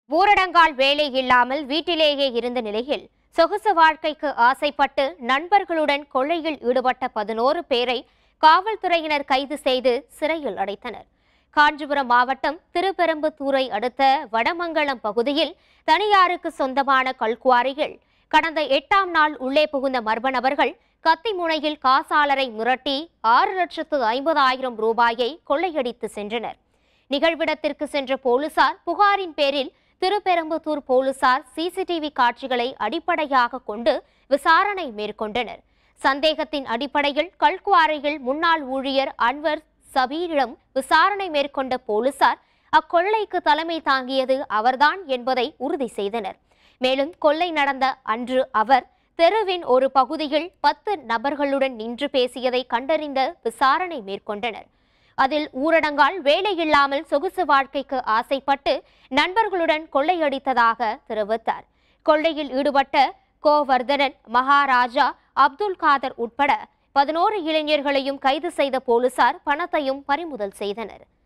ஊரடங்கால் வேலை இல்லாமல் வீட்டிலேயே இருந்த நிலையில் சொகுசு வாழ்க்கைக்கு ஆசைப்பட்டு நண்பர்களுடன் கொள்ளையில் ஈடுபட்ட பதினோரு பேரை காவல்துறையினர் கைது செய்து சிறையில் அடைத்தனர் காஞ்சிபுரம் மாவட்டம் திருப்பெரும்புத்தூரை அடுத்த வடமங்கலம் பகுதியில் தனியாருக்கு சொந்தமான கல்குவாரியில் கடந்த எட்டாம் நாள் உள்ளே புகுந்த மர்ம நபர்கள் கத்தி முனையில் காசாளரை மிரட்டி ஆறு லட்சத்து ஐம்பதாயிரம் ரூபாயை கொள்ளையடித்து சென்றனர் நிகழ்விடத்திற்கு சென்ற போலீசார் புகாரின் பேரில் திருப்பெரும்புத்தூர் போலீசார் சிசிடிவி காட்சிகளை அடிப்படையாக கொண்டு விசாரணை மேற்கொண்டனர் சந்தேகத்தின் அடிப்படையில் கல்குவாரியில் முன்னாள் ஊழியர் அன்வர் சபீரிடம் விசாரணை மேற்கொண்ட போலீசார் அக்கொள்ளைக்கு தலைமை தாங்கியது அவர்தான் என்பதை உறுதி செய்தனர் மேலும் கொள்ளை நடந்த அன்று அவர் தெருவின் ஒரு பகுதியில் பத்து நபர்களுடன் நின்று பேசியதை கண்டறிந்த விசாரணை மேற்கொண்டனர் அதில் ஊரடங்கால் வேலையில்லாமல் சொகுசு வாழ்க்கைக்கு ஆசைப்பட்டு நண்பர்களுடன் கொள்ளையடித்ததாக தெரிவித்தார் கொள்ளையில் ஈடுபட்ட கோவர்தனன் மகாராஜா அப்துல் காதர் உட்பட பதினோரு இளைஞர்களையும் கைது செய்த போலீசார் பணத்தையும் பறிமுதல் செய்தனர்